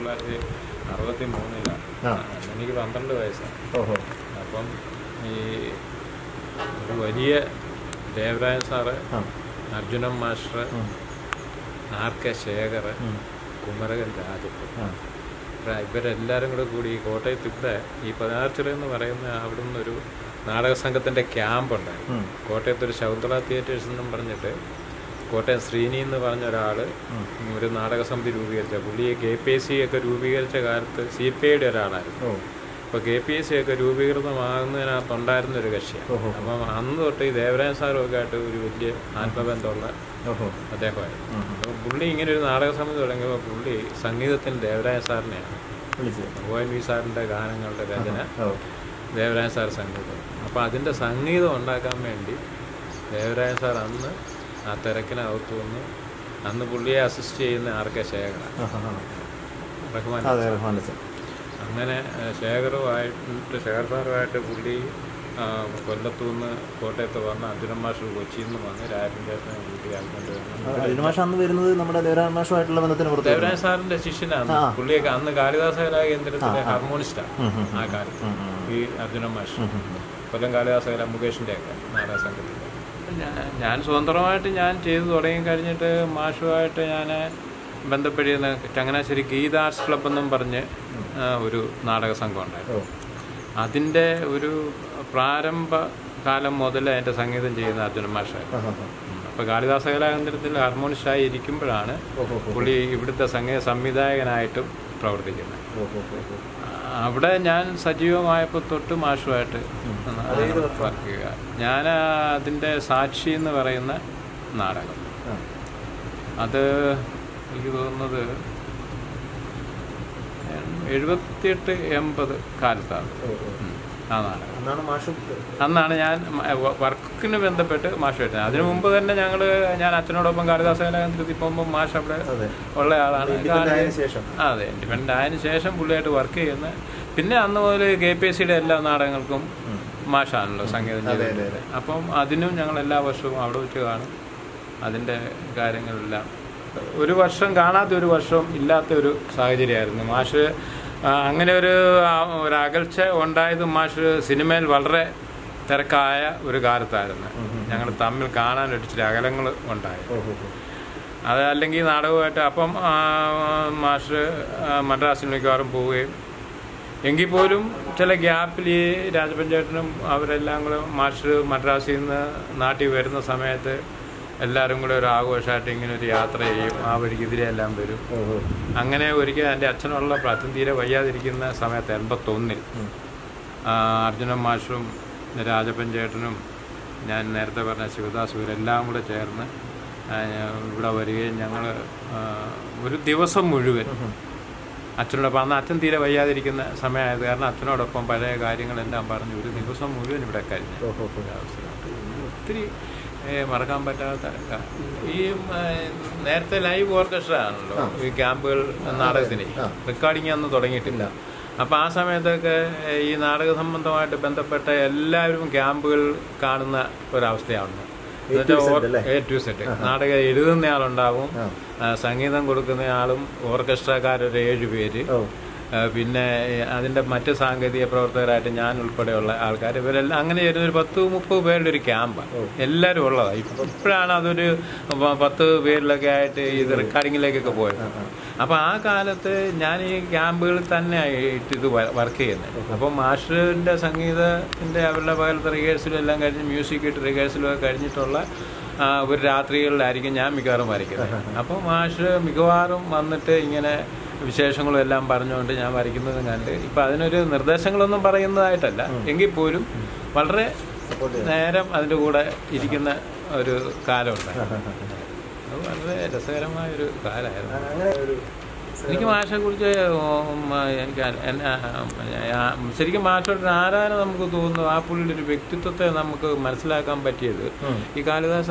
തൊള്ളായിരത്തി അറുപത്തി മൂന്നിലാണ് ആ. എനിക്ക് പന്ത്രണ്ട് വയസ്സാണ് ഓഹോ അപ്പം ഈ ഒരു വലിയ ദേവരായൻ സാറ് ആ അർജുനൻ മാസ്റ്റർ ഉം. ആർ കെ ശേഖർ ഉം. കുമരകൻ രാജപ്പൻ ആ ഇവരെ- ഇവരെല്ലാവരും കൂടെ കൂടി ഈ കോട്ടയത്ത് ഇവിടെ ഈ പതിനാർച്ചിറ എന്ന് പറയുന്ന അവിടുന്ന് ഒരു നാടക സംഘത്തിൻ്റെ ക്യാമ്പ് ഉണ്ടായിരുന്നു ഉം. കോട്ടയത്ത് ഒരു ശകുന്തള തിയേറ്റേഴ്സ് എന്നും പറഞ്ഞിട്ട് കോട്ടയം ശ്രീനി എന്ന് പറഞ്ഞ ഒരാൾ ഒരു നാടക സമിതി രൂപീകരിച്ച പുള്ളി കെ പി എസ് സി ഒക്കെ രൂപീകരിച്ച കാലത്ത് സി പി ഐയുടെ ഒരാളായിരുന്നു ഓ അപ്പോൾ കെ പി എസ് സി ഒക്കെ രൂപീകൃതമാകുന്നതിനകത്തുണ്ടായിരുന്ന ഒരു കക്ഷിയാണ് ഓഹോ. അപ്പം അന്ന് തൊട്ട് ഈ ദേവരാജൻ സാറും ഒക്കെ ആയിട്ട് ഒരു വലിയ ആത്മബന്ധമുള്ള ഓഹോ അദ്ദേഹമായിരുന്നു ഉം. അപ്പോൾ പുള്ളി ഇങ്ങനെ ഒരു നാടക സമിതി തുടങ്ങിയപ്പോൾ പുള്ളി സംഗീതത്തിന് ദേവരാജൻ സാറിനെയാണ് വിളിച്ചു ഒ എൻ വി സാറിൻ്റെ ഗാനങ്ങളുടെ രചന ഓ ദേവരാജൻ സാർ സംഗീതം അപ്പോൾ അതിൻ്റെ സംഗീതം ഉണ്ടാക്കാൻ വേണ്ടി ദേവരാജൻ സാർ അന്ന് ആ തിരക്കിനകത്തു നിന്ന് അന്ന് പുള്ളിയെ അസിസ്റ്റ് ചെയ്യുന്ന ആർ കെ ശേഖര ആ, ആ, ആ. റഹ്മാൻ അതെ റഹ്മാൻ അച്ഛൻ അങ്ങനെ ഏഹ്, ശേഖറുമായിട്ട് ശേഖർ സാറുമായിട്ട് പുള്ളി ആ, കൊല്ലത്തു നിന്ന് കോട്ടയത്ത് വന്ന് അർജുനൻ മാഷ് കൊച്ചിയിൽ നിന്ന് വന്ന് രാജൻ ചേട്ടനെ വീട്ടിലാക്കിക്കൊണ്ട് വന്നു അതിന് മാഷം അന്ന് വരുന്നത് നമ്മുടെ ദേവരാജ മാഷുമായിട്ടുള്ള ബന്ധത്തിന് പുറത്ത് ദേവരാജൻ സാറിന്റെ ശിഷ്യനാണ് പുള്ളിയൊക്കെ അന്ന് കാളിദാസ കലാ കേന്ദ്രത്തിലെ ഹാർമോണിസ്റ്റാണ് ഉം, ഉം. ആ കാലത്ത് ഉം, ഉം. ഈ അർജുനൻ മാഷ് കൊല്ലം കാളിദാസ കല മുകേഷിന്റെ ഒക്കെ നാടക സംഘത്തിൽ ഞാൻ- ഞാൻ സ്വതന്ത്രമായിട്ട് ഞാൻ ചെയ്തു തുടങ്ങി കഴിഞ്ഞിട്ട് മാഷുമായിട്ട് ഞാൻ ബന്ധപ്പെടുന്ന ചങ്ങനാശ്ശേരി ഗീത ആർട്സ് ക്ലബ് എന്നും പറഞ്ഞ് ആ, ഒരു നാടക സംഘം ഉണ്ടായിരുന്നു ഓ അതിൻ്റെ ഒരു പ്രാരംഭ കാലം മുതൽ അതിൻ്റെ സംഗീതം ചെയ്യുന്ന അർജുനൻ മാഷായിരുന്നു ആ, ആ, ആ. അപ്പോൾ കാളിദാസ കലാകേന്ദ്രത്തിൽ ഹാർമോണിസ്റ്റായി ഇരിക്കുമ്പോഴാണ് ഓഹോ പുള്ളി ഇവിടുത്തെ സംഗീത സംവിധായകനായിട്ടും പ്രവർത്തിക്കുന്നത് ഓഹോ ഓഹോ അവിടെ ഞാൻ സജീവമായപ്പോൾ തൊട്ട് മാഷുമായിട്ട് വർക്ക് ചെയ്യുക ഞാൻ അതിൻ്റെ സാക്ഷി എന്ന് പറയുന്ന നാടകം ആ അത് എനിക്ക് തോന്നുന്നത് എഴുപത്തിയെട്ട് എൺപത് കാലത്താണ് ഓ ഓ ഉം. ആ നാടകം അന്നാണ് മാഷ് അന്നാണ് ഞാൻ മ- വ- വർക്കിന് ബന്ധപ്പെട്ട് മാഷ് വരുന്നത് അതിനു മുമ്പ് തന്നെ ഞങ്ങൾ ഞാൻ അച്ഛനോടൊപ്പം കാളിദാസ കലാകേന്ദ്രത്തിൽ പോകുമ്പോൾ മാഷ് അവിടെ അതെ ഉള്ള ആളാണ് ഇൻഡിപെൻഡന്റ് ആയതിനു ശേഷം ആ, അതെ ഇൻഡിപെൻഡൻ്റ് ആയതിനു ശേഷം പുള്ളിയായിട്ട് വർക്ക് ചെയ്യുന്ന പിന്നെ അന്ന് മുതൽ കെ പി എസ് സിയുടെ എല്ലാ നാടകങ്ങൾക്കും മാഷാണല്ലോ സംഗീതം അതെ, ചെയ്തത് അതെ, അപ്പം അതിനും ഞങ്ങൾ എല്ലാ വർഷവും അവിടെ വെച്ച് കാണും അതിൻ്റെ കാര്യങ്ങളെല്ലാം ഒരു വർഷം കാണാത്ത ഒരു വർഷം ഇല്ലാത്ത ഒരു സാഹചര്യമായിരുന്നു മാഷ് ആ, അങ്ങനെ ഒരു ആ, ഒരു അകൽച്ച ഉണ്ടായത് മാഷ് സിനിമയിൽ വളരെ തിരക്കായ ഒരു കാലത്തായിരുന്നു ഞങ്ങൾ തമ്മിൽ കാണാൻ ഇച്ചിരി അകലങ്ങൾ ഉണ്ടായി ഓഹോ ഓഹോ അത് അല്ലെങ്കിൽ നാടകമായിട്ട് അപ്പം ആ, മാസ്റ്റർ ആ, മദ്രാസിൽ മിക്കവാറും പോവുകയും എങ്കിൽ പോലും ചില ഗ്യാപ്പിൽ ഈ രാജപഞ്ചായത്തിനും അവരെല്ലാം കൂടെ മാസ്റ്റർ മദ്രാസിൽ നിന്ന് നാട്ടിൽ വരുന്ന സമയത്ത് എല്ലാവരും കൂടെ ഒരു ആഘോഷമായിട്ട് ഇങ്ങനെ ഒരു യാത്ര ചെയ്യും ആ വഴിക്ക് ഇതിലെല്ലാം വരും ഓഹോ അങ്ങനെ ഒരിക്കൽ എൻ്റെ അച്ഛനുള്ള പ്രാർത്ഥന തീരെ വയ്യാതിരിക്കുന്ന സമയത്ത് എൺപത്തൊന്നിൽ ഉം. അർജുനൻ മാഷും രാജപ്പൻ ചേട്ടനും ഞാൻ നേരത്തെ പറഞ്ഞ ശിവദാസ് ഇവരെല്ലാം കൂടെ ചേർന്ന് ആ, ഇവിടെ വരികയും ഞങ്ങൾ ഒരു ദിവസം മുഴുവൻ അച്ഛനോടൊപ്പം അന്ന് അച്ഛൻ തീരെ വയ്യാതിരിക്കുന്ന സമയമായത് കാരണം അച്ഛനോടൊപ്പം പഴയ കാര്യങ്ങളെല്ലാം പറഞ്ഞ് ഒരു ദിവസം മുഴുവൻ ഇവിടെ കഴിഞ്ഞു ഓഹോ ഓഹോ ഒത്തിരി ഏ, മറക്കാൻ പറ്റാത്ത ക- ഈ ഏ, നേരത്തെ ലൈവ് ഓർക്കസ്ട്ര ആണല്ലോ ഈ ക്യാമ്പുകൾ നാടകത്തിന് റെക്കോർഡിംഗ് അന്ന് തുടങ്ങിയിട്ടില്ല അപ്പം ആ സമയത്തൊക്കെ ഏ, ഈ നാടക സംബന്ധമായിട്ട് ബന്ധപ്പെട്ട എല്ലാവരും ക്യാമ്പുകൾ കാണുന്ന ഒരവസ്ഥയാണ് എ ടു സെറ്റ് നാടകം എഴുതുന്ന ആളുണ്ടാവും ആ. ആ, സംഗീതം കൊടുക്കുന്ന ആളും ഓർക്കസ്ട്രക്കാരൊരു ഏഴ് പേര് ഓ ആ, പിന്നെ അതിൻ്റെ മറ്റ് സാങ്കേതിക പ്രവർത്തകരായിട്ട് ഞാൻ ഉൾപ്പെടെയുള്ള ആൾക്കാർ ഇവരെല്ലാം അങ്ങനെ വരുന്ന ഒരു പത്ത് മുപ്പത് പേരുടെ ഒരു ക്യാമ്പാണ് എല്ലാവരും ഉള്ളതാണ് ഇപ്പോഴാണ് അതൊരു പ- പത്ത് പേരിലൊക്കെ ആയിട്ട് ഇത് റെക്കോർഡിങ്ങിലേക്കൊക്കെ പോയത് അപ്പോൾ ആ കാലത്ത് ഞാൻ ഈ ക്യാമ്പുകളിൽ തന്നെ ആയിട്ട് ഇത് വർക്ക് ചെയ്യുന്നത് അപ്പോൾ മാസ്റ്ററിൻ്റെ സംഗീതത്തിൻ്റെ അവരുടെ പകലത്തെ റിഹേഴ്സലും എല്ലാം കഴിഞ്ഞ് മ്യൂസിക് ഇട്ട് റിഹേഴ്സലും ഒക്കെ കഴിഞ്ഞിട്ടുള്ള ആ, ഒരു രാത്രികളിലായിരിക്കും ഞാൻ മിക്കവാറും വരയ്ക്കുന്നത് അപ്പോൾ മാഷ് മിക്കവാറും വന്നിട്ട് ഇങ്ങനെ വിശേഷങ്ങളും എല്ലാം പറഞ്ഞുകൊണ്ട് ഞാൻ വരയ്ക്കുന്നതും കണ്ട് ഇപ്പം അതിനൊരു നിർദ്ദേശങ്ങളൊന്നും പറയുന്നതായിട്ടല്ല എങ്കിൽ പോലും വളരെ നേരം അതിൻ്റെ കൂടെ ഇരിക്കുന്ന ഒരു കാലമുണ്ട് അത് വളരെ രസകരമായ ഒരു കാലമായിരുന്നു അങ്ങനെ ഒരു എനിക്ക് മാഷെ കുറിച്ച് എനിക്ക് അ- എന്നെ, ആ, ശരിക്കും മാഷോട് ആരാധന നമുക്ക് തോന്നുന്നു ആ പുള്ളിയുടെ ഒരു വ്യക്തിത്വത്തെ നമുക്ക് മനസ്സിലാക്കാൻ പറ്റിയത് ഈ കാളിദാസ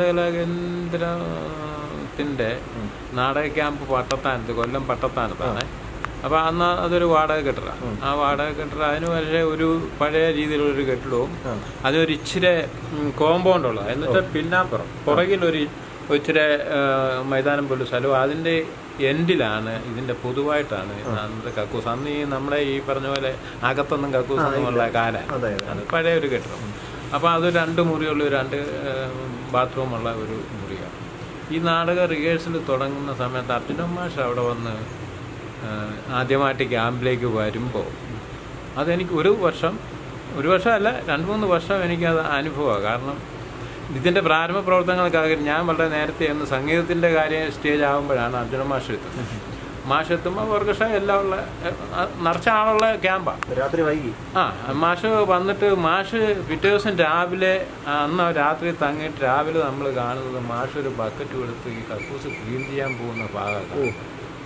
കലാകേന്ദ്രത്തിൻ്റെ നാടക ക്യാമ്പ് പട്ടത്താനത്ത് കൊല്ലം പട്ടത്താനത്താണ് അപ്പോൾ അന്ന് അതൊരു വാടക കെട്ടിടമാണ് ആ വാടക കെട്ടിടം അതിന് പക്ഷേ ഒരു പഴയ രീതിയിലുള്ളൊരു കെട്ടിടവും അതൊരു ഇച്ചിരി കോമ്പൗണ്ട് ഉള്ളത് എന്നിട്ട് പിന്നാമ്പുറം പുറകിലൊരു ഇച്ചിരി ആ, മൈതാനം പോലും സ്ഥലവും അതിൻ്റെ എൻഡിലാണ് ഇതിന്റെ പൊതുവായിട്ടാണ് അന്നത്തെ കക്കൂസ് അന്ന് ഈ നമ്മുടെ ഈ പറഞ്ഞ പോലെ അകത്തൊന്നും കക്കൂസ് ഒന്നും ഉള്ള കാലാണ് അതെ അതെ അത് പഴയ ഒരു കെട്ടിടം അപ്പോൾ അത് രണ്ട് മുറിയുള്ള രണ്ട് ബാത്റൂമുള്ള ഒരു മുറിയാണ് ഈ നാടക റിഹേഴ്സൽ തുടങ്ങുന്ന സമയത്ത് അർജുനൻ മാഷ് അവിടെ വന്ന് ആ, ആദ്യമായിട്ട് ക്യാമ്പിലേക്ക് വരുമ്പോൾ അതെനിക്ക് ഒരു വർഷം ഒരു വർഷമല്ല രണ്ട് മൂന്ന് വർഷം എനിക്കത് അനുഭവമാണ് കാരണം ഇതിൻ്റെ പ്രാരംഭ പ്രവർത്തനങ്ങൾക്കാകെ ഞാൻ വളരെ നേരത്തെ ഒന്ന് സംഗീതത്തിൻ്റെ കാര്യം സ്റ്റേജ് ആകുമ്പോഴാണ് അർജുന മാഷ് എത്തുന്നത് മാഷ് എത്തുമ്പോൾ ഓർക്കസ്ട്ര എല്ലാം ഉള്ള ആ, നിറച്ച ആളുള്ള ക്യാമ്പാണ് രാത്രി വൈകി ആ മാഷ് വന്നിട്ട് മാഷ് പിറ്റേ ദിവസം രാവിലെ ആ, അന്ന് രാത്രി തങ്ങിയിട്ട് രാവിലെ നമ്മൾ കാണുന്നത് മാഷ് ഒരു ബക്കറ്റ് കൊടുത്ത് ഈ കക്കൂസ് ക്ലീൻ ചെയ്യാൻ പോകുന്ന ഭാഗമാണ്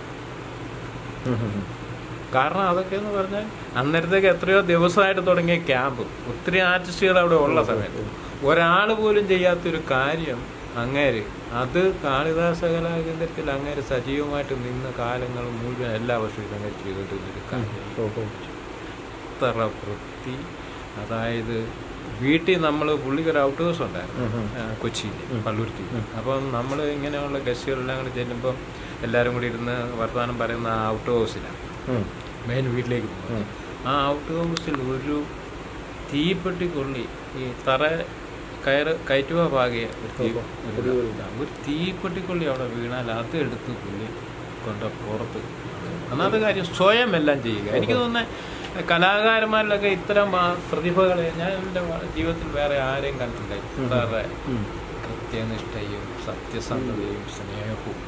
കാരണം അതൊക്കെ എന്ന് പറഞ്ഞാൽ അന്നേരത്തേക്ക് എത്രയോ ദിവസമായിട്ട് തുടങ്ങിയ ക്യാമ്പ് ഒത്തിരി ആർട്ടിസ്റ്റുകൾ അവിടെ ഉള്ള സമയത്ത് ഒരാൾ പോലും ചെയ്യാത്തൊരു കാര്യം അങ്ങേര് അത് കാളിദാസ കലാകേന്ദ്രത്തിൽ അങ്ങേര് സജീവമായിട്ട് നിന്ന കാലങ്ങൾ മുഴുവൻ എല്ലാ വർഷവും അങ്ങേര് ചെയ്തുകൊണ്ടിരുന്നൊരു കാര്യം അത്ര വൃത്തി അതായത് വീട്ടിൽ നമ്മൾ പുള്ളിക്കൊരു ഔട്ട് ഹൗസ് ഉണ്ടായിരുന്നു ആ, കൊച്ചിയിൽ പള്ളുരുത്തി അപ്പം നമ്മൾ ഇങ്ങനെയുള്ള ഗസ്റ്റുകളെല്ലാം കൂടി ചെല്ലുമ്പം എല്ലാവരും കൂടി ഇരുന്ന് വർത്തമാനം പറയുന്ന ആ ഔട്ട് ഹൗസിലാണ് മെയിൻ വീട്ടിലേക്ക് പോകുന്നത് ആ ഔട്ട് ഹൗസിൽ ഒരു തീപ്പെട്ടി കൊള്ളി ഈ തറ കയറ് കയറ്റുക പാകിയ ഒരു തീ ഒരു ഇതാ. ഒരു തീപ്പെട്ടി കൊള്ളി അവിടെ വീണാൽ അത് എടുത്ത് പുള്ളി കൊണ്ട് പുറത്ത് ഒന്നാമത്തെ കാര്യം സ്വയം എല്ലാം ചെയ്യുക എനിക്ക് തോന്നുന്നത് കലാകാരന്മാരിലൊക്കെ ഇത്തരം ആ പ്രതിഭകളെ ഞാൻ എൻ്റെ ജീവിതത്തിൽ വേറെ ആരെയും കണ്ടില്ല ഇത്ര കൃത്യനിഷ്ഠയും സത്യസന്ധതയും സ്നേഹവും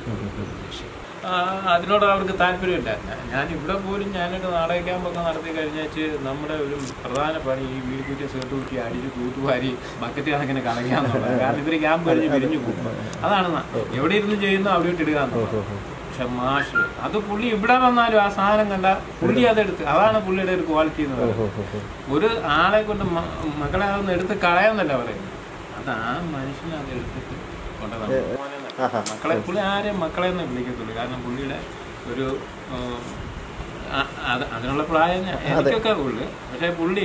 ആ, അതിനോട് അവർക്ക് താല്പര്യമില്ല ഞാൻ- ഞാൻ ഇവിടെ പോലും ഞാനൊക്കെ നാടക ക്യാമ്പൊക്കെ നടത്തി കഴിഞ്ഞാച്ച് നമ്മുടെ ഒരു പ്രധാന പണി ഈ വീട് കുറ്റി സേർട്ട് കുറ്റി അടിച്ച് തൂത്തുവാരി ബക്കറ്റ് കണക്കിന് കളയാന്നുള്ളത് കാരണം ഇവര് ക്യാമ്പ് കഴിഞ്ഞ് പിരിഞ്ഞു പോകും അതാണ് ന- എവിടെ ഇരുന്ന് ചെയ്യുന്നു അവിടെ ഇട്ട് ഇടുക എന്നുള്ളത്. പക്ഷെ മാഷ് അത് പുള്ളി ഇവിടെ വന്നാലും ആ സാധനം കണ്ട പുള്ളി അതെടുത്ത് അതാണ് പുള്ളിയുടെ ഒരു ക്വാളിറ്റി എന്ന് പറയുന്നത് ഒരു ആളെ കൊണ്ട് മ- മക്കളെ അതൊന്ന് എടുത്ത് കളയാന്നല്ല പറയുന്നത് അത് ആ മനുഷ്യനെ അത് എടുത്തിട്ട് കൊണ്ടുവന്നു മക്കളെ പുള്ളി ആരെയും മക്കളെ എന്ന് വിളിക്കത്തുള്ളൂ കാരണം പുള്ളിയുടെ ഒരു ഉം, ആ- അത് അതിനുള്ള പ്രായം ഞാൻ- എനിക്കൊക്കെ ഉള്ളു പക്ഷെ പുള്ളി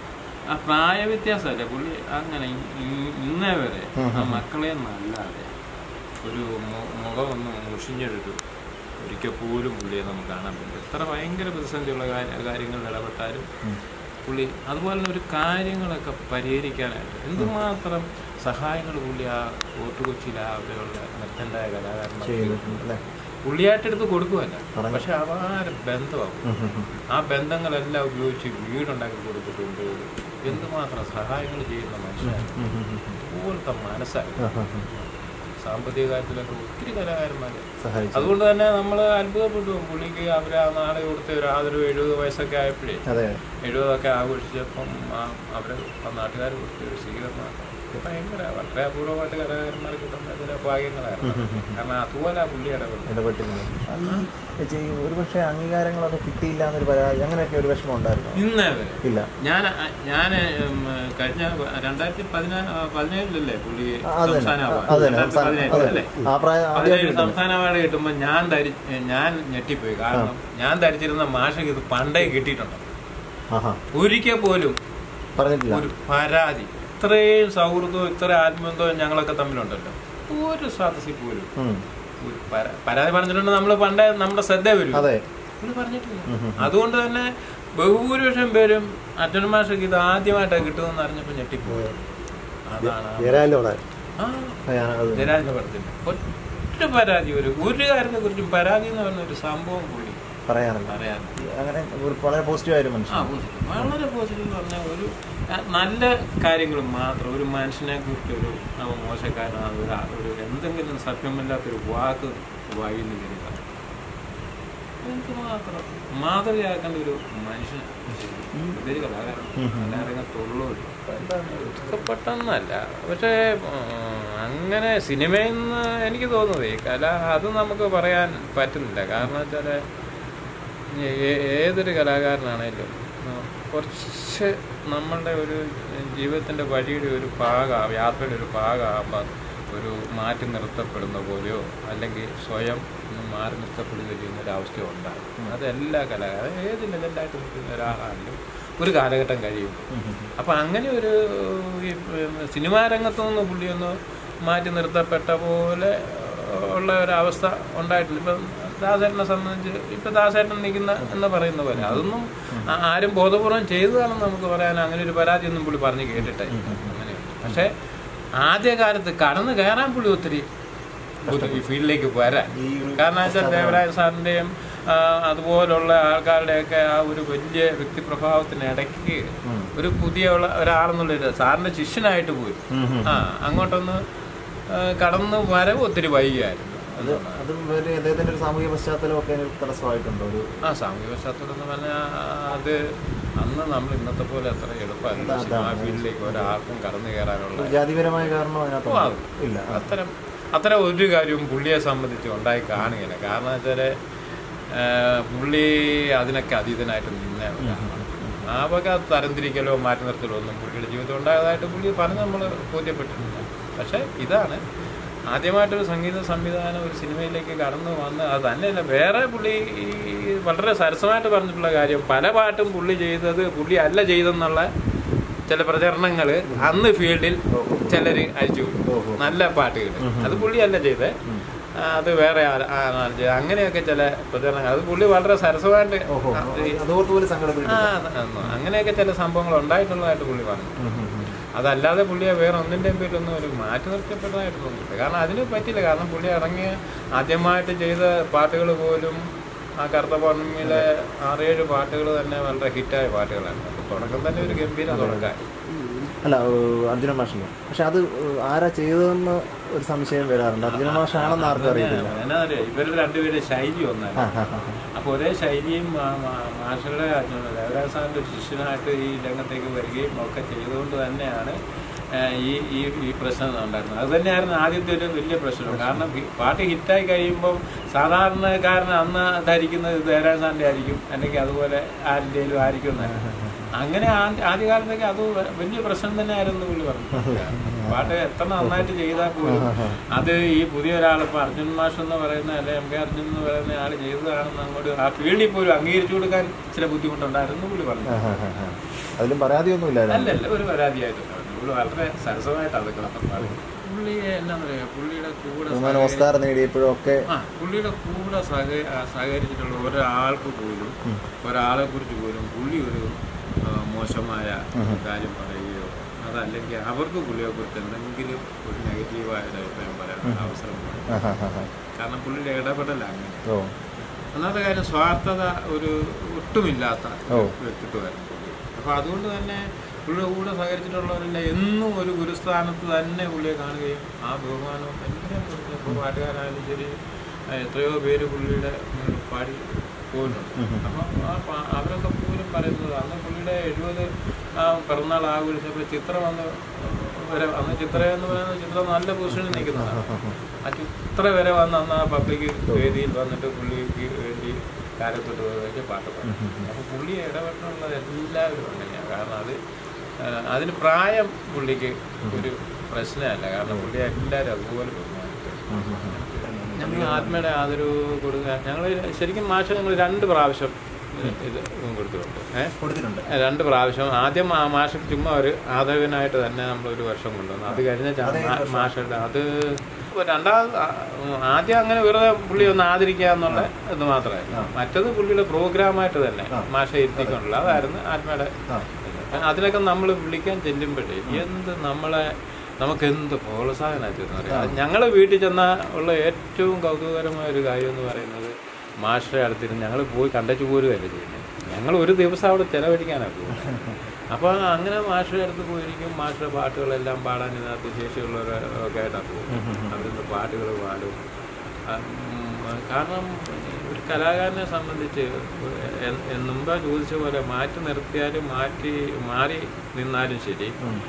ആ പ്രായ വ്യത്യാസമല്ലേ പുള്ളി അങ്ങനെ ഇ- ഇ- ഇന്നേ വരെ ആ മക്കളെ നല്ലാതെ ഒരു മു- മുഖമൊന്നും മുഷിഞ്ഞെടുത്തു ഒരിക്കൽ പോലും പുള്ളിയെ നമുക്ക് കാണാൻ പറ്റില്ല എത്ര ഭയങ്കര പ്രതിസന്ധിയുള്ള കാര്യ- കാര്യങ്ങളിൽ ഇടപെട്ടാലും പുള്ളി അതുപോലെ തന്നെ ഒരു കാര്യങ്ങളൊക്കെ പരിഹരിക്കാനായിട്ട് എന്തുമാത്രം സഹായങ്ങൾ പുള്ളി ആ ഓട്ടുകൊച്ചിയിൽ ആ അവിടെയുള്ള നിർത്തണ്ടായ കലാകാരന്മാർ അല്ലേ പുള്ളിയായിട്ടെടുത്ത് കൊടുക്കുമല്ല പറഞ്ഞു. പക്ഷെ അപാര ബന്ധമാകും ആ ബന്ധങ്ങളെല്ലാം ഉപയോഗിച്ച് വീടുണ്ടാക്കി കൊടുത്തിട്ടുണ്ട് എന്തുമാത്രം സഹായങ്ങൾ ചെയ്യുന്ന മനുഷ്യൻ അതുപോലത്തെ മനസ്സായി സാമ്പത്തിക കാര്യത്തിലൊക്കെ ഒത്തിരി കലാകാരന്മാർ സഹായിച്ചു അതുകൊണ്ട് തന്നെ നമ്മൾ അത്ഭുതപ്പെട്ടു പോകും. പുള്ളിക്ക് അവർ ആ നാളെ കൊടുത്ത ഒരു ആദരവ് എഴുപത് വയസ്സൊക്കെ ആയപ്പോഴേ അതെ എഴുപതൊക്കെ ആഘോഷിച്ചപ്പം ആ അവർ ആ നാട്ടുകാർ കൊടുത്ത ഒരു സ്വീകരണം ഭയങ്കര വളരെ അപൂർവമായിട്ട് കലാകാരന്മാർ കിട്ടുന്ന ചില ഭാഗ്യങ്ങളായിരുന്നു കാരണം അതുപോലെ ആ പുള്ളി ഇടപെടും ഇടപെട്ടിരുന്നു ചേച്ചി ഒരുപക്ഷെ അംഗീകാരങ്ങളൊക്കെ കിട്ടിയില്ല എന്നൊരു പരാതി അങ്ങനെയൊക്കെ ഒരു വിഷമം ഉണ്ടായിരുന്നു ഇന്നേ വരെ ഇല്ല ഞാൻ ഞാൻ കഴിഞ്ഞ രണ്ടായിരത്തി പതിനാ പതിനേഴിലല്ലേ പുള്ളി ആ, അത് തന്നെ. സംസ്ഥാന ആ, അവാർഡ് അത് തന്നെ. രണ്ടായിരത്തി സംസ്ഥാന- പതിനേഴ് അതെ. അല്ലേ ആ പ്രായം ആദ്യമായിട്ട് പതിനേഴ് കിട്ടുന്നത്. സംസ്ഥാന അവാർഡ് കിട്ടുമ്പോൾ ഞാൻ ധരി ഞാൻ ഞെട്ടിപ്പോയി കാരണം ഞാൻ ധരിച്ചിരുന്ന മാഷക്ക് ഇത് പണ്ടേ കിട്ടിയിട്ടുണ്ട് ആഹാ ഒരിക്കൽ പോലും പറഞ്ഞിട്ടില്ല ഒരു പരാതി ഇത്രയും സൗഹൃദവും ഇത്ര ആത്മബന്ധവും ഞങ്ങളൊക്കെ തമ്മിലുണ്ടല്ലോ ഒരു സദസ്സിൽ പോലും ഉം. ഒരു പരാ- പരാതി പറഞ്ഞിട്ടുണ്ട് നമ്മൾ പണ്ടേ നമ്മുടെ ശ്രദ്ധ വരും അതെ പുള്ളി പറഞ്ഞിട്ടില്ല അതുകൊണ്ട് തന്നെ ബഹുഭൂരിപക്ഷം പേരും അച്ഛൻ മാഷക്ക് ഇത് ആദ്യമായിട്ടാണ് കിട്ടുമെന്ന് അറിഞ്ഞപ്പോൾ ഞെട്ടിപ്പോയി അതാണ് ആ- ജയരാജന്റെ അവിടെ ആ ഞാനത് ജയരാജന്റെ പടത്തിൽ ഒറ്റ പരാതി ഒരു ഒരു കാര്യത്തെ കുറിച്ചും പരാതി എന്ന് പറഞ്ഞ ഒരു സംഭവം പുള്ളി പറയാറില്ല പറയാൻ അങ്ങനെ ഒരു വളരെ പോസിറ്റീവായ ഒരു ആ മനുഷ്യൻ പോസിറ്റീവ്. വളരെ പോസിറ്റീവ് എന്ന് പറഞ്ഞാൽ ഒരു ആ, നല്ല കാര്യങ്ങളും മാത്രം ഒരു മനുഷ്യനെ കുറിച്ച് ഒരു അവൻ മോശക്കാരനാണ് ഒരു ആ- ഒരു എന്തെങ്കിലും സത്യമില്ലാത്തൊരു വാക്ക് വായിൽ നിന്ന് വരിക എന്തുമാത്രം മാതൃകയാക്കേണ്ട ഒരു മനുഷ്യൻ ഇതൊരു കലാകാരൻ കലാരംഗത്തുള്ളവർ ഇതൊക്കെ പെട്ടെന്നല്ല പക്ഷേ ഉം, അങ്ങനെ സിനിമയിൽ നിന്ന് എനിക്ക് തോന്നുന്നത് കല അത് നമുക്ക് പറയാൻ പറ്റുന്നില്ല കാരണം വെച്ചാൽ ഏതൊരു കലാകാരനാണേലും ഉം, കുറച്ച് നമ്മളുടെ ഒരു ജീവിതത്തിൻ്റെ വഴിയുടെ ഒരു ഭാഗം യാത്രയുടെ ഒരു ഭാഗമാകുമ്പോൾ ഒരു മാറ്റി നിർത്തപ്പെടുന്ന പോലെയോ അല്ലെങ്കിൽ സ്വയം ഒന്ന് മാറി നിർത്തപ്പെടുകയോ ചെയ്യുന്ന ഒരു അവസ്ഥ ഉണ്ടാകും അത് എല്ലാ കലാകാരും ഏത് ലെവലിലായിട്ട് നിൽക്കുന്ന ഒരാളാണെങ്കിലും ഒരു കാലഘട്ടം കഴിയും അപ്പം അങ്ങനെ ഒരു ഈ സിനിമാ രംഗത്തു നിന്ന് പുള്ളിയൊന്ന് മാറ്റി നിർത്തപ്പെട്ട പോലെ ഉള്ള ഒരവസ്ഥ ഉണ്ടായിട്ടുണ്ട് ഇപ്പം ദാസേട്ടനെ സംബന്ധിച്ച് ഇപ്പൊ ദാസേട്ടൻ നിൽക്കുന്ന എന്ന് പറയുന്ന പോലെ അതൊന്നും ആ- ആരും ബോധപൂർവം ചെയ്തതാണെന്ന് നമുക്ക് പറയാൻ അങ്ങനെ ഒരു പരാതി ഒന്നും പുള്ളി പറഞ്ഞു കേട്ടിട്ടേ അങ്ങനെയുണ്ട് പക്ഷെ ആദ്യകാലത്ത് കടന്നു കയറാൻ പുള്ളി ഒത്തിരി ബുദ്ധി- ഈ ഫീൽഡിലേക്ക് വരാൻ ഈ ഒരു കാരണം വെച്ചാൽ ദേവരായ സാറിന്റെയും ആ, അതുപോലുള്ള ആൾക്കാരുടെയൊക്കെ ആ ഒരു വലിയ വ്യക്തിപ്രഭാവത്തിനിടയ്ക്ക് ഒരു പുതിയ ഉള്ള ഒരാളെന്നുള്ളൊരു സാറിന്റെ ശിഷ്യനായിട്ട് പോയി ഉം, ഉം. ആ അങ്ങോട്ടൊന്ന് ആ, കടന്ന് വരവ് ഒത്തിരി വൈകിയായിരുന്നു അത് അതും വേറെ അദ്ദേഹത്തിന്റെ ഒരു സാമൂഹിക പശ്ചാത്തലമൊക്കെ അതിന് തടസ്സമായിട്ടുണ്ടോ ഒരു ആ സാമൂഹ്യ പശ്ചാത്തലം എന്ന് പറഞ്ഞാൽ അത് അന്ന് നമ്മൾ ഇന്നത്തെ പോലെ അത്ര എളുപ്പമല്ല സിനിമാ ഫീൽഡിലേക്ക് ഒരാൾക്കും കടന്നു കയറാനുള്ള ജാതിപരമായ കാരണം അതിനകത്ത് ഓ, ഇല്ല അത്തരം അത്തരം ഒരു കാര്യവും പുള്ളിയെ സംബന്ധിച്ച് ഉണ്ടായി കാണുകയില്ല കാരണം വെച്ചാൽ പുള്ളി അതിനൊക്കെ അതീതനായിട്ട് നിന്ന ഒരാളാണ് ആ വക തരംതിരിക്കലോ മാറ്റി നിർത്തലോ ഒന്നും പുള്ളിയുടെ ജീവിതത്തിൽ ഉണ്ടായതായിട്ട് പുള്ളി പറഞ്ഞ് നമ്മൾ ബോധ്യപ്പെട്ടിട്ടില്ല പക്ഷേ ഇതാണ് ആദ്യമായിട്ടൊരു സംഗീത സംവിധാനം ഒരു സിനിമയിലേക്ക് കടന്നു വന്ന് അത് തന്നെയല്ല വേറെ പുള്ളി ഈ വളരെ സരസമായിട്ട് പറഞ്ഞിട്ടുള്ള കാര്യം പല പാട്ടും പുള്ളി ചെയ്തത് പുള്ളി അല്ല ചെയ്തെന്നുള്ള ചില പ്രചരണങ്ങൾ അന്ന് ഫീൽഡിൽ ചിലർ അയച്ചു വിട്ടു. നല്ല പാട്ടുകൾ അത് പുള്ളിയല്ല ചെയ്തത് ആ, അത് വേറെ ആ- ആളാണ് ചെയ്തത് അങ്ങനെയൊക്കെ ചില പ്രചരണങ്ങൾ അത് പുള്ളി വളരെ സരസമായിട്ട് ഓഹോ ആ, ഈ- അതോർത്ത് പോലും ആ, സങ്കടപ്പെട്ടില്ല അത് അന്ന് അങ്ങനെയൊക്കെ ചില സംഭവങ്ങൾ ഉണ്ടായിട്ടുള്ളതായിട്ട് പുള്ളി പറഞ്ഞു ഉം, ഉം, ഉം. അതല്ലാതെ പുള്ളിയെ വേറെ ഒന്നിൻ്റെയും പേരിലൊന്നും ഒരു മാറ്റി നിർത്തപ്പെട്ടതായിട്ട് തോന്നുന്നില്ല കാരണം അതിന് പറ്റില്ല കാരണം പുള്ളി ഇറങ്ങിയ ആദ്യമായിട്ട് ചെയ്ത പാട്ടുകൾ പോലും ആ കറുത്ത പൗർണമിയിലെ ആറേഴ് പാട്ടുകൾ തന്നെ വളരെ ഹിറ്റായ പാട്ടുകളാണ് അപ്പോൾ തുടക്കം തന്നെ ഒരു ഗംഭീര തുടക്കം അല്ല ഏഹ് അർജുന മാഷിന് പക്ഷെ അത് ഏഹ് ആരാ ചെയ്തതെന്ന് ഒരു സംശയം വരാറുണ്ട് അർജുന മാഷാണെന്ന് ആർക്കും അറിയത്തില്ല എന്നാ അറിയാം ഇവരുടെ രണ്ടുപേരുടെ ശൈലി ഒന്നല്ല ആ, ആ, ആ. അപ്പോൾ ഒരേ ശൈലിയും മാ- മാ- മാഷയുടെ ദേവരാജ സാറിൻ്റെ ശിഷ്യനായിട്ട് ഈ രംഗത്തേക്ക് വരികയും ഒക്കെ ചെയ്തുകൊണ്ട് തന്നെയാണ് ഏഹ്, ഈ ഈ ഈ പ്രശ്നം ഉണ്ടായിരുന്നത് അത് തന്നെയായിരുന്നു ആദ്യത്തെ ഒരു വലിയ പ്രശ്നം കാരണം ഹി- പാട്ട് ഹിറ്റായി കഴിയുമ്പം സാധാരണക്കാരൻ അന്ന് ധരിക്കുന്നത് ദേവരാജ സാറിൻ്റെ ആയിരിക്കും അല്ലെങ്കിൽ അതുപോലെ ആരുടെയും ആയിരിക്കും എന്നാണ് അങ്ങനെ ആ- ആദ്യകാലത്തൊക്കെ അത് വ- വലിയ പ്രശ്നം തന്നെ ആയിരുന്നു പുള്ളി പറഞ്ഞു പാട്ട് എത്ര നന്നായിട്ട് ചെയ്താൽ പോലും അത് ഈ പുതിയ ഒരാൾ ഇപ്പൊ അർജുൻ മാഷ് എന്ന് പറയുന്ന അല്ലെ എം കെ അർജുൻ എന്ന് പറയുന്ന ആൾ ചെയ്തതാണെന്ന് അങ്ങോട്ട് ആ ഫീൽഡിൽ പോലും അംഗീകരിച്ചു കൊടുക്കാൻ ചില ബുദ്ധിമുട്ടുണ്ടായിരുന്നു പുള്ളി പറഞ്ഞു ആ, ആ, ആ, ആ. അതിലും പരാതിയൊന്നും ഇല്ലായിരുന്നു അല്ലല്ല ഒരു പരാതിയായിട്ടുണ്ട് പുള്ളി വളരെ സരസമായിട്ട് അതൊക്കെ പാടും പുള്ളി എന്നാ പറയാ പുള്ളിയുടെ കൂടെ ബഹുമാനം ഓസ്കാർ നേടിയപ്പോഴും ഒക്കെ ആ പുള്ളിയുടെ കൂടെ സഹ ആ, സഹകരിച്ചിട്ടുള്ള ഒരാൾക്ക് പോലും ഒരാളെ കുറിച്ച് പോലും പുള്ളി ഒരു ആ, മോശമായ കാര്യം പറയുകയോ അതല്ലെങ്കിൽ അവർക്ക് പുള്ളിയെ കുറിച്ച് എന്തെങ്കിലും ഒരു നെഗറ്റീവായ ഒരു അഭിപ്രായം പറയാൻ അവസരം കൊടുക്കും. ആ, ആ, ആ, ആ. കാരണം പുള്ളിയുടെ ഇടപെടൽ അങ്ങനെ ഓ ഒന്നാമത്തെ കാര്യം സ്വാർത്ഥത ഒരു ഒട്ടുമില്ലാത്ത ഓ. വ്യക്തിത്വമായിരുന്നു പുള്ളി അപ്പോൾ അതുകൊണ്ട് തന്നെ പുള്ളിയുടെ കൂടെ സഹകരിച്ചിട്ടുള്ളവരെല്ലാം എന്നും ഒരു ഗുരുസ്ഥാനത്ത് തന്നെ പുള്ളിയെ കാണുകയും ആ ബഹുമാനവും എല്ലാം കൊടുത്ത് ഇപ്പോൾ പാട്ടുകാരായാലും ശരി ആ, എത്രയോ പേര് പുള്ളിയുടെ മുന്നിൽ പാടി പോകുന്നുണ്ട് അപ്പം ആ പാ- അവരൊക്കെ പോലും പറയുന്നത് അന്ന് പുള്ളിയുടെ എഴുപത് ആ പിറന്നാൾ ആഘോഷിച്ചപ്പോൾ ചിത്ര വന്ന് വരെ അന്ന് ചിത്ര എന്ന് പറയുന്നത് ചിത്ര നല്ല പൊസിഷനിൽ നിൽക്കുന്നതാണ് ആ ചിത്ര വരെ വന്ന് അന്ന് ആ പബ്ലിക് വേദിയിൽ വന്നിട്ട് പുള്ളിക്ക് വേണ്ടി കാലത്തൊട്ട് വെച്ച് പാട്ട് പാടും അപ്പോൾ പുള്ളി ഇടപെട്ടുള്ളത് എല്ലാവരും അങ്ങനെയാണ് കാരണം അത് ആ, അതിന് പ്രായം പുള്ളിക്ക് ഒരു പ്രശ്നമല്ല കാരണം പുള്ളി എല്ലാവരും അതുപോലെ ബഹുമാനിക്കും ഞങ്ങൾ ആത്മയുടെ ആദരവ് കൊടുക്കുക ഞങ്ങൾ ശരിക്കും മാഷ് ഞങ്ങൾ രണ്ട് പ്രാവശ്യം ഇത് കൊടുത്തിട്ടുണ്ട് ഏഹ് കൊടുത്തിട്ടുണ്ട് രണ്ട് പ്രാവശ്യം ആദ്യം ആ മാഷ് ചുമ്മാ ഒരു ആദരവിനായിട്ട് തന്നെ നമ്മൾ ഒരു വർഷം കൊണ്ടുവന്നു അത് കഴിഞ്ഞ മാഷയുടെ അത് ഇപ്പൊ രണ്ടാമത് ആ- ആദ്യം അങ്ങനെ വെറുതെ പുള്ളി ഒന്ന് ആദരിക്കുക എന്നുള്ള ഇത് മാത്രമായിരുന്നു മറ്റത് പുള്ളിയുടെ പ്രോഗ്രാമായിട്ട് തന്നെ മാഷ ഇരുത്തിക്കൊണ്ടുള്ള അതായിരുന്നു ആത്മയുടെ ആ അതിനൊക്കെ നമ്മൾ വിളിക്കാൻ ചെല്ലുമ്പോഴേ എന്ത് നമ്മളെ നമുക്ക് എന്ത് പ്രോത്സാഹനം ഞങ്ങൾ വീട്ടിൽ ചെന്നാൽ ഉള്ള ഏറ്റവും കൗതുകകരമായ ഒരു കാര്യം എന്ന് പറയുന്നത് മാസ്റ്ററെ അടുത്തിരുന്ന് ഞങ്ങൾ പോയി കണ്ടച്ചു പോരുകയല്ല ചെയ്യുന്നത് ഞങ്ങൾ ഒരു ദിവസം അവിടെ ചിലവഴിക്കാനാണ് പോകുന്നത് അപ്പോൾ അങ്ങനെ മാസ്റ്ററുടെ അടുത്ത് പോയിരിക്കും മാസ്റ്ററുടെ പാട്ടുകളെല്ലാം പാടാൻ ഇതിനകത്ത് ശേഷിയുള്ളവരൊക്കെ ആയിട്ടാണ് പോകുന്നത് അവരിന്ന് പാട്ടുകൾ പാടും ആ, ഉം, കാരണം ഒരു കലാകാരനെ സംബന്ധിച്ച് എ- എ- മുമ്പേ ചോദിച്ച പോലെ മാറ്റി നിർത്തിയാലും മാറ്റി മാറി നിന്നാലും ശരി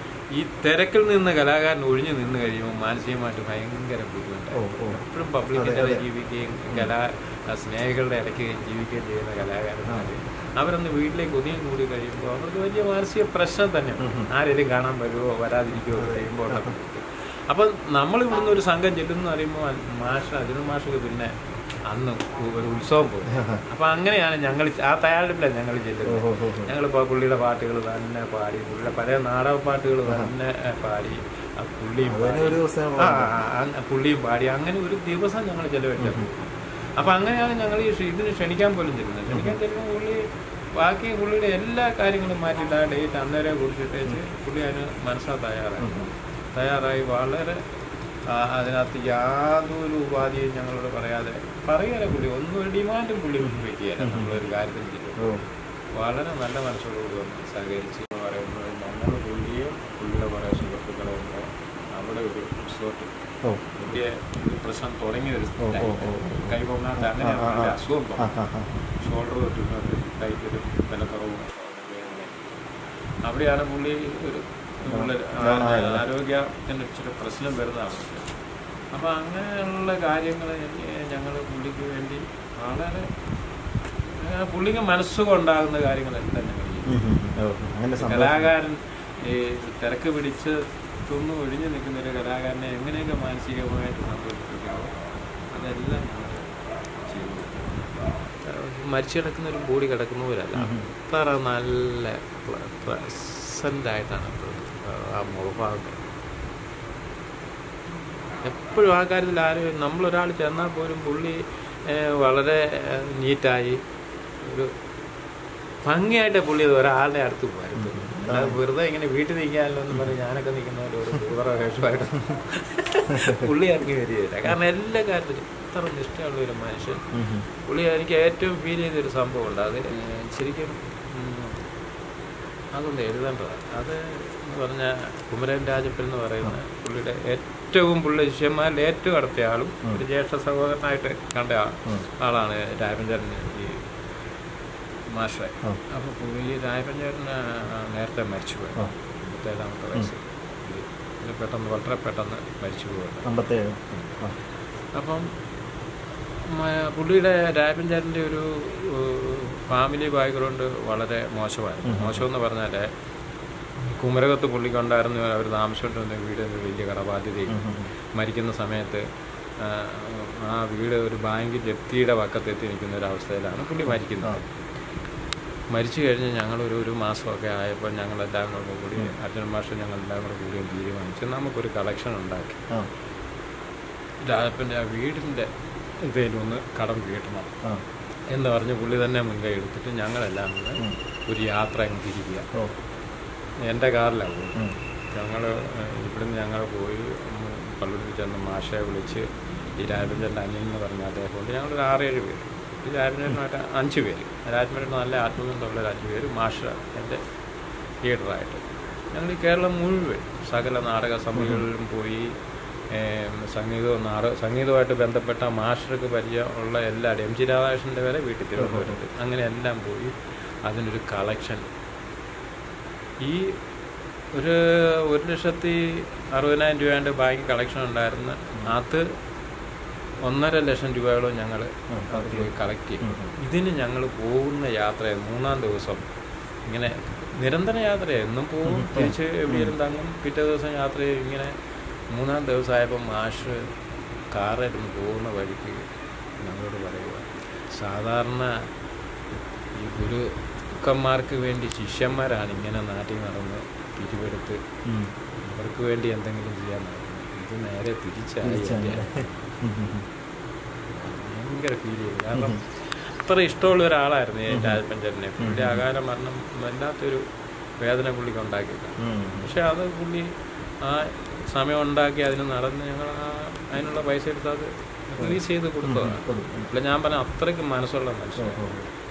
ഈ തിരക്കിൽ നിന്ന് കലാകാരൻ ഒഴിഞ്ഞു നിന്ന് കഴിയുമ്പോൾ മാനസികമായിട്ട് ഭയങ്കര ബുദ്ധിമുട്ടാണ് ഓ ഓ എപ്പോഴും പബ്ലിക്കിൻ്റെ ജീവിക്കുകയും കലാ ആ സ്നേഹികളുടെ ഇടയ്ക്ക് ജീവിക്കുകയും ചെയ്യുന്ന കലാകാരന്മാർ അവരൊന്ന് വീട്ടിലേക്ക് ഒതുങ്ങി കൂടി കഴിയുമ്പോൾ അവർക്ക് വലിയ മാനസിക പ്രശ്നം തന്നെ ആരെങ്കിലും കാണാൻ വരുമോ വരാതിരിക്കുമോ എന്ന് കഴിയുമ്പോൾ ഉള്ള ബുദ്ധിമുട്ട്. അപ്പം നമ്മൾ ഇവിടുന്ന് ഒരു സംഘം ചെല്ലുന്നു അറിയുമ്പോൾ മാഷ് അജിനു മാഷക്ക് പിന്നെ അന്ന് ഒരു ഉത്സവം പോകും അപ്പം അങ്ങനെയാണ് ഞങ്ങൾ ആ തയ്യാറെടുപ്പിലാണ് ഞങ്ങൾ ചെല്ലുന്നത് ഓ, ഓ, ഓ. ഞങ്ങളിപ്പോൾ പുള്ളിയുടെ പാട്ടുകൾ തന്നെ പാടി പുള്ളിയുടെ പല നാടക പാട്ടുകൾ തന്നെ ഏ, പാടി ആ പുള്ളിയും അതിന് പാടി ഒരു ദിവസം ആ, ആ, ആ, പുള്ളിയും പാടി അങ്ങനെ ഒരു ദിവസം ഞങ്ങൾ ചെലവഴിച്ചത് അപ്പം അങ്ങനെയാണ് ഞങ്ങൾ ഈ ക്ഷ- ഇതിന് ക്ഷണിക്കാൻ പോലും ചെല്ലുന്നത് ക്ഷണിക്കാൻ ചെല്ലുമ്പോൾ പുള്ളി ബാക്കി പുള്ളിയുടെ എല്ലാ കാര്യങ്ങളും മാറ്റിയിട്ട് ആ ഡേറ്റ് അന്നേരം കുറിച്ചിട്ടേച്ച് പുള്ളി അതിന് മനസ്സാ തയ്യാറായി തയ്യാറായി വളരെ ആ, അതിനകത്ത് യാതൊരു ഉപാധിയും ഞങ്ങളോട് പറയാതെ പറയുകയല്ല പുള്ളി ഒന്നും ഒരു ഡിമാൻഡും പുള്ളി വയ്ക്കുകയല്ല നമ്മളൊരു കാര്യത്തിൽ ചെയ്യും ഓ വളരെ നല്ല മനസ്സോടുകൂടി വന്ന് സഹകരിച്ച് എന്ന് പറയുന്നത് ഞങ്ങൾ പുള്ളിയും പുള്ളിയുടെ കുറേ സുഹൃത്തുക്കളും ഉണ്ട് അവിടെ ഒരു റിസോർട്ട് ഓ പുള്ളിയെ ഒരു പ്രശ്നം തുടങ്ങിയ ഒരു ഓ, ഓ, ഓ, ഓ. കൈ പൊങ്ങാത്ത അങ്ങനെ ആ, ആ, ആ. ഒരു അസുഖം ആ തോന്നും ആ ആ ഷോൾഡർ തൊട്ടിട്ട് കൈക്കൊരു വിലക്കുറവും അവിടെയാണ് പുള്ളി ഒരു ഉള്ള down ആയത്. ആരോഗ്യത്തിന് ഇച്ചിരി പ്രശ്നം വരുന്നതാണ് അപ്പം അങ്ങനെയുള്ള കാര്യങ്ങൾ ഞങ്ങൾ പുള്ളിക്ക് വേണ്ടി വളരെ ആ, പുള്ളിക്ക് മനസ്സുകൊണ്ടാകുന്ന കാര്യങ്ങളെല്ലാം ഞങ്ങൾ ചെയ്യും ഉം, ഉം, ഉം. ഓ അങ്ങനെ സന്തോഷം കലാകാരൻ ഈ തിരക്ക് പിടിച്ച് തുന്നു ഒഴിഞ്ഞു നിൽക്കുന്ന ഒരു കലാകാരനെ എങ്ങനെയൊക്കെ മാനസികമായിട്ട് സന്തോഷിപ്പിക്കാമോ അതെല്ലാം ഞങ്ങൾ ചെയ്തു മരിച്ചു കിടക്കുന്ന ഒരു ബോഡി കിടക്കുന്ന പോലല്ല അത്ര നല്ല പ്രസൻ്റ് ആയിട്ടാണ് എപ്പോഴും ആ മുഖഭാഗം എപ്പോഴും ആ കാര്യത്തിൽ ആരും നമ്മളൊരാൾ ചെന്നാൽ പോലും പുള്ളി ഏഹ്, വളരെ ഏഹ്, നീറ്റായി ഒരു ഭംഗിയായിട്ട് പുള്ളി അത് ഒരാളുടെ അടുത്ത് പോയിരുന്നു അല്ലാതെ വെറുതെ ഇങ്ങനെ വീട്ടിൽ നിൽക്കാമല്ലോ എന്ന് പറഞ്ഞ് ഞാനൊക്കെ നിൽക്കുന്ന ഒരു കൂതറ വേഷമായിട്ട് പുള്ളി ഇറങ്ങി വരികയില്ല കാരണം എല്ലാ കാര്യത്തിലും ഇത്ര നിഷ്ഠയുള്ള ഒരു മനുഷ്യൻ ഉം, ഉം. പുള്ളി എനിക്ക് ഏറ്റവും ഫീൽ ചെയ്തൊരു സംഭവമുണ്ട് അത് ഏഹ്, ശരിക്കും ഉം, അതൊന്ന് എഴുതേണ്ടതാണ് അത് എന്ന് പറഞ്ഞാൽ കുമരൻ രാജപ്പൻ എന്ന് പറയുന്ന പുള്ളിയുടെ ഏറ്റവും പുള്ളി ശിഷ്യന്മാരിൽ ഏറ്റവും അടുത്ത ആളും ഒരു ജ്യേഷ്ഠ സഹോദരനായിട്ട് കണ്ട ആ- ആളാണ് രാജപഞ്ചേരൻ ഈ മാഷെ ആ. അപ്പോൾ പുള്ളി രാജപഞ്ചേരൻ നേരത്തെ മരിച്ചുപോയി ആ. മുപ്പത്തേഴാമത്തെ വയസ്സ് പുള്ളി പുള്ളി പെട്ടെന്ന് വളരെ പെട്ടെന്ന് മരിച്ചു പോയി അമ്പത്തേഴ് ആ അപ്പം മ- പുള്ളിയുടെ രാജപഞ്ചായത്തിൻ്റെ ഒരു ഫാമിലി ബാക്ക്ഗ്രൗണ്ട് വളരെ മോശമായിരുന്നു മോശമെന്ന് പറഞ്ഞാൽ കുമരകത്ത് പുള്ളിക്കുണ്ടായിരുന്ന അവർ താമസിച്ചുകൊണ്ടിരുന്ന വീടിന് വലിയ കടബാധ്യതയും മരിക്കുന്ന സമയത്ത് ആ, ആ വീട് ഒരു ബാങ്ക് ജപ്തിയുടെ വക്കത്തെത്തി നിൽക്കുന്ന ഒരു അവസ്ഥയിലാണ് പുള്ളി മരിക്കുന്നത് മരിച്ചു കഴിഞ്ഞ് ഞങ്ങളൊരു ഒരു മാസമൊക്കെ ആയപ്പോൾ ഞങ്ങളെല്ലാം കൂടെ കൂടി അർജുൻ മാഷ് ഞങ്ങളെല്ലാം കൂടെ കൂടി തീരുമാനിച്ച് നമുക്കൊരു കളക്ഷൻ ഉണ്ടാക്കി ആ രാജപ്പൻ്റെ ആ വീടിൻ്റെ ഇതിലൊന്ന് കടം വീട്ടണം ആ എന്ന് പറഞ്ഞ് പുള്ളി തന്നെ മുൻകൈ എടുത്തിട്ട് ഞങ്ങളെല്ലാം കൂടെ ഒരു യാത്ര അങ്ങ് തിരിക്കുക ഓ എൻ്റെ കാറിലാണ് പോയി ഉം. ഞങ്ങൾ ഇവിടുന്ന് ഞങ്ങൾ പോയി പള്ളിയിൽ ചെന്ന് മാഷയെ വിളിച്ച് ഈ രാജപഞ്ചൻ്റെ അനിയൻ എന്ന് പറഞ്ഞ അദ്ദേഹം കൊണ്ട് ഞങ്ങളൊരു ആറേഴ് പേര് ഈ രാജപഞ്ചനായിട്ട് അഞ്ച് പേര് രാജപഞ്ചൻ്റെ നല്ല ആത്മബന്ധമുള്ള ഒരു അഞ്ച് പേര് മാഷ എൻ്റെ ലീഡറായിട്ട് ഞങ്ങൾ ഈ കേരളം മുഴുവൻ സകല നാടക സമിതികളിലും പോയി ഏം, സംഗീതവും നാടക സംഗീതവുമായിട്ട് ബന്ധപ്പെട്ട മാസ്റ്റർക്ക് പരിചയമുള്ള എല്ലാവരും എം ജി രാധാകൃഷ്ണൻ്റെ വരെ വീട്ടിൽ തിരുവനന്തപുരത്ത് അങ്ങനെ എല്ലാം പോയി അതിനൊരു കളക്ഷൻ ഈ ഒരു ഒരു ലക്ഷത്തി അറുപതിനായിരം രൂപയുടെ ബാങ്ക് കളക്ഷൻ ഉണ്ടായിരുന്ന അത് ഒന്നര ലക്ഷം രൂപയോളം ഞങ്ങൾ പോയി കളക്ട് ചെയ്യും ഇതിന് ഞങ്ങൾ പോകുന്ന യാത്ര മൂന്നാം ദിവസം ഇങ്ങനെ നിരന്തര യാത്ര എന്നും പോകും തിരിച്ച് എവിടെയും തങ്ങും പിറ്റേ ദിവസം യാത്ര ചെയ്യും ഇങ്ങനെ മൂന്നാം ദിവസമായപ്പോൾ മാഷ് കാറിരുന്ന് പോകുന്ന വഴിക്ക് ഞങ്ങളോട് പറയുക സാധാരണ ഈ ഗുരുക്കന്മാർക്ക് വേണ്ടി ശിഷ്യന്മാരാണ് ഇങ്ങനെ നാട്ടിൽ നടന്ന് പിരിവെടുത്ത് ഉം. അവർക്ക് വേണ്ടി എന്തെങ്കിലും ചെയ്യാൻ നടക്കുന്നത് ഇത് നേരെ തിരിച്ചായി തിരിച്ചാണ്. എൻ്റെ ഉം, ഉം, ഉം. ഭയങ്കര ഫീൽ ചെയ്തു കാരണം അത്ര ഇഷ്ടമുള്ള ഒരാളായിരുന്നു ഈ രാജപഞ്ചായത്തിനെ പുള്ളി അകാല മരണം വല്ലാത്തൊരു വേദന പുള്ളിക്ക് ഉണ്ടാക്കിയില്ല ഉം. പക്ഷെ അത് പുള്ളി ആ സമയം ഉണ്ടാക്കി അതിന് നടന്ന് ഞങ്ങൾ ആ അതിനുള്ള പൈസ എടുത്ത് അത് റിലീസ് ചെയ്ത് കൊടുത്തതാണ് കൊടുക്കും. അല്ല ഞാൻ പറഞ്ഞ അത്രയ്ക്ക് മനസ്സുള്ള മനുഷ്യൻ ഓ, ഓ.